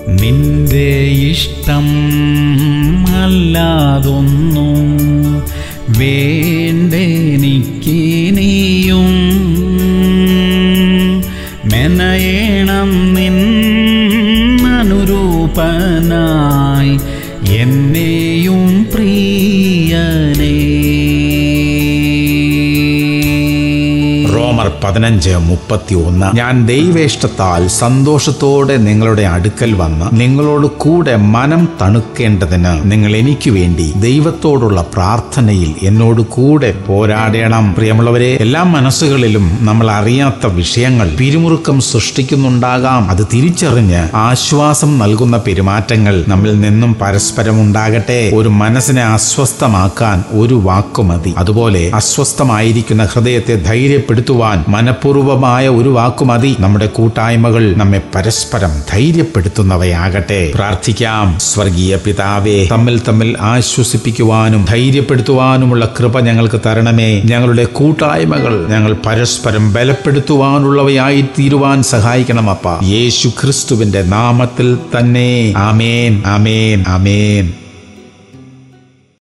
നിന്റെ ഇഷ്ടം അല്ലാതൊന്നും വേണ്ടെനിക്കിനിയും മെനയേണം നിൻ അനുരൂപനായി എന്നെയും പ്രിയനേ റോമർ പതിനഞ്ച് മുപ്പത്തി ഒന്ന് ഞാൻ ദൈവേഷ്ടത്താൽ സന്തോഷത്തോടെ നിങ്ങളുടെ അടുക്കൽ വന്ന് നിങ്ങളോട് കൂടെ മനം തണുക്കേണ്ടതിന് നിങ്ങൾ എനിക്ക് വേണ്ടി ദൈവത്തോടുള്ള പ്രാർത്ഥനയിൽ എന്നോട് കൂടെ പോരാടണം പ്രിയമുള്ളവരെ എല്ലാ മനസ്സുകളിലും നമ്മൾ അറിയാത്ത വിഷയങ്ങൾ പിരിമുറുക്കം സൃഷ്ടിക്കുന്നുണ്ടാകാം അത് തിരിച്ചറിഞ്ഞ് ആശ്വാസം നൽകുന്ന പെരുമാറ്റങ്ങൾ നമ്മിൽ നിന്നും പരസ്പരം ഉണ്ടാകട്ടെ ഒരു മനസ്സിനെ അസ്വസ്ഥമാക്കാൻ ഒരു വാക്കു മതി അതുപോലെ അസ്വസ്ഥമായിരിക്കുന്ന ഹൃദയത്തെ ധൈര്യപ്പെടുത്തുവാൻ മനഃപൂർവമായ ഒരു വാക്കു മതി നമ്മുടെ കൂട്ടായ്മകൾ നമ്മെ പരസ്പരം ധൈര്യപ്പെടുത്തുന്നവയാകട്ടെ പ്രാർത്ഥിക്കാം സ്വർഗീയ പിതാവേ തമ്മിൽ തമ്മിൽ ആശ്വസിപ്പിക്കുവാനും ധൈര്യപ്പെടുത്തുവാനുമുള്ള കൃപ ഞങ്ങൾക്ക് തരണമേ ഞങ്ങളുടെ കൂട്ടായ്മകൾ ഞങ്ങൾ പരസ്പരം ബലപ്പെടുത്തുവാനുള്ളവയായി തീരുവാൻ സഹായിക്കണം അപ്പ യേശു ക്രിസ്തുവിന്റെ നാമത്തിൽ തന്നെ ആമേൻ ആമേൻ ആമേൻ